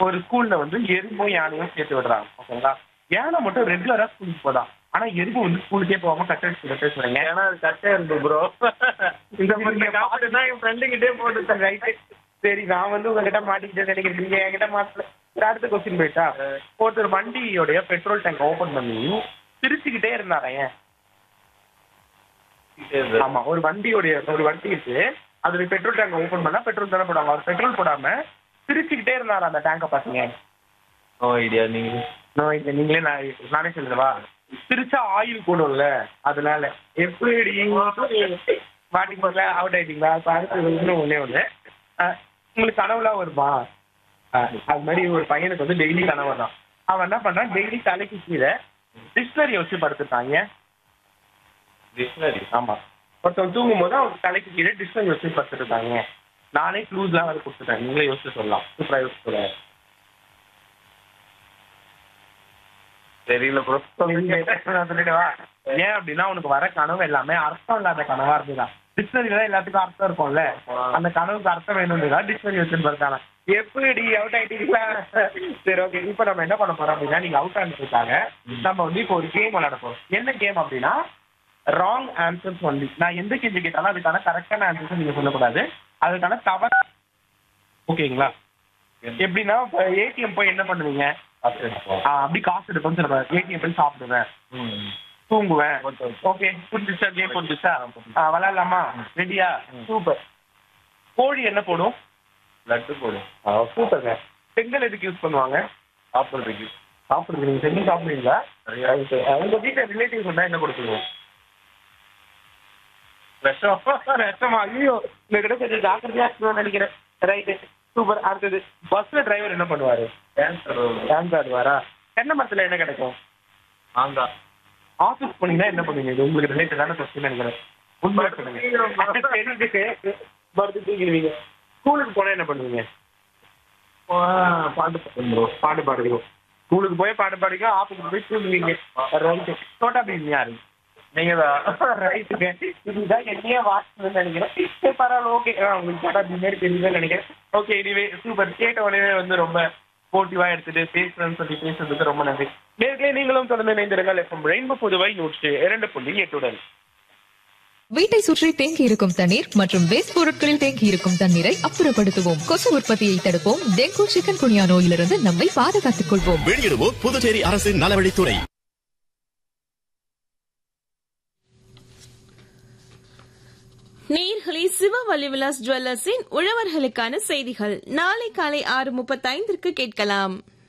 ஒரு ஸ்கூல்ல வந்து எறும்பும் யானையும் சேர்த்து விடுறாங்க ஓகேங்களா யானை மட்டும் ரெகுலரா ஸ்கூலுக்கு போதா ஆனா எறும்பு வந்து ஸ்கூலுக்கே போகாம கட்டடிச்சு கட்டடிச்சு வரீங்க ஏன்னா அது கட்டே இருந்து ப்ரோ இந்த இந்த மாதிரி காப்பீடு தான் என் ஃப்ரெண்டு கிட்டே போட்டு ரைட்டு சரி நான் வந்து உங்ககிட்ட மாட்டிக்கிட்டே நினைக்கிறேன் நீங்க என்கிட்ட மாட்டல சரி, அடுத்த கொஸ்டின் போயிட்டா ஒருத்தர் வண்டியோடைய பெட்ரோல் டேங்க் ஓபன் பண்ணி சிரிச்சுக்கிட்டே இருந்தாரா ஏன் ஆமா ஒரு வண்டியோடைய ஒரு வண்டி இருக்கு அதுல பெட்ரோல் டேங்க் ஓபன் பண்ணா பெட்ரோல் தானே போடுவாங்க அவர் பெட்ரோல் போடாம சிரிச்சுக்கிட்டே இருந்தாரா அந்த டேங்க பாத்தீங்க நோ ஐடியா நீங்க நோ இல்ல நீங்களே நான் நானே சொல்லுவா சிரிச்சா ஆயில் கூடும்ல அதனால எப்படி மாட்டி போகல அவுட் ஆயிட்டீங்களா இப்ப அடுத்து இன்னும் ஒண்ணே ஒண்ணு அஹ், உங்களுக்கு கனவுலாம் வருமா அஹ், அது மாதிரி ஒரு பையனுக்கு வந்து டெய்லி கனவு தான் அவன் என்ன பண்றான் டெய்லி தலைக்கு கீழே டிக்ஷனரி வச்சு படுத்துட்டாங்க டிக்ஷனரி ஆமா ஒருத்தவன் தூங்கும் போது அவன் தலைக்கு கீழே டிஸ்டன்ஸ் வச்சு படுத்துட்டு இருக்காங்க நானே க்ளூஸ்லாம் வரை கொடுத்துட்டேன் நீங்களே யோசிச்சு சொல்லலாம் சூப்பரா யோசிச்சு சொல்லலாம் தெரியல ப்ரோ நான் சொல்லிடவா ஏன் அப்படின்னா உனக்கு வர கனவு எல்லாமே அர்த்தம் இல்லாத கனவா இருந்துதான் டிக்ஷனரியில எல்லாத்துக்கும் அர்த்தம் இருக்கும்ல அந்த கனவுக்கு அர்த்தம் வேணும்னுதான் டிக்ஷனரி வச்சுட்டு பார்த்தாங்க எப்படி அவுட் ஆயிட்டீங்களா சரி ஓகே இப்போ நம்ம என்ன பண்ண போறோம் அப்படின்னா நீங்க அவுட் ஆனதுக்காக நம்ம வந்து இப்போ ஒரு கேம் விளையாட போறோம் என்ன கேம் அப்படின்னா ராங் ஆன்சர்ஸ் ஒன்லி நான் எந்த கேள்வி கேட்டாலும் அதுக்கான கரெக்டான ஆன்சர்ஸ் நீங்க சொல்லக்கூடாது அதுக்கான தவறு ஓகேங்களா எப்படின்னா ஏடிஎம் போய் என்ன பண்ணுவீங்க ஆ, அப்படி காசு எடுப்பேன்னு சொல்லுவேன் ஏடிஎம் போய் சாப்பிடுவேன் தூங்குவேன் ஓகே புரிஞ்சுச்சா கேம் புரிஞ்சுச்சா ஆ, விளையாடலாமா ரெடியா சூப்பர் கோழி என்ன போடும் லட்டு போடும் சூப்பர்ங்க செங்கல் எதுக்கு யூஸ் பண்ணுவாங்க சாப்பிட்றதுக்கு சாப்பிடுறது நீங்க செங்கல் சாப்பிடுவீங்களா நிறைய உங்க வீட்டுல ரிலேட்டிவ்ஸ் வந்தா என்ன கொடுப்பீங்க விஷம் விஷமா ஐயோ இந்த கிட்ட கொஞ்சம் ஜாக்கிரதையா இருக்கணும்னு நினைக்கிறேன் ரைட்டு சூப்பர் அடுத்தது பஸ்ல டிரைவர் என்ன பண்ணுவாரு கேன்சர் டான்ஸ் ஆடுவாரா தென்னை மரத்துல என்ன கிடைக்கும் ஆந்தா ஆபீஸ் போனீங்கன்னா என்ன பண்ணுவீங்க இது உங்களுக்கு ரிலேட்டடான கொஸ்டின் நினைக்கிறேன் உண்மையா சொல்லுங்க தெரியுது மறுத்து தூங்கிடுவீங்க ஸ்கூலுக்கு போனா என்ன பண்ணுவீங்க பாட்டு பாடும் ப்ரோ பாட்டு பாடுவீங்க ஸ்கூலுக்கு போய் பாட்டு பாடுவீங்க ஆபீஸ்க்கு போய் தூங்குவீங்க ரைட்டு சோட்டா பீம் யாரு நீங்க தான் ரைட்டுங்க இதுதான் என்னையே வாட்ஸ்னு நினைக்கிறேன் சரி, பரவாயில்ல ஓகே உங்களுக்கு சோட்டா பீம் மாதிரி தெரியுதுன்னு நினைக்கிறேன் ஓகே இதுவே சூப்பர் கேட்ட உடனே வந்து ரொம்ப போட்டிவா எடுத்துட்டு பேசுறேன்னு சொல்லி பேசுறதுக்கு ரொம்ப நன்றி நேர்களே நீங்களும் தொடர்ந்து இணைந்திருங்கள் எஃப்எம் ரெயின்போ புதுவை நூற்று இரண்டு புள்ளி எட்டுடன் வீட்டை சுற்றி தேங்கி இருக்கும் தண்ணீர் மற்றும் வேஸ்ட் பொருட்களில் தேங்கி இருக்கும் தண்ணீரை அப்புறப்படுத்துவோம் கொசு உற்பத்தியை தடுப்போம் டெங்கு சிக்கன் குனியா நோயிலிருந்து நம்மை பாதுகாத்துக் கொள்வோம் வெளியிடுவோர் புதுச்சேரி அரசின் நலவழித்துறை நேயர்களே சிவவல்லி விலாஸ் ஜுவல்லர்ஸின் உழவர்களுக்கான செய்திகள் நாளை காலை ஆறு முப்பத்தைந்திற்கு கேட்கலாம்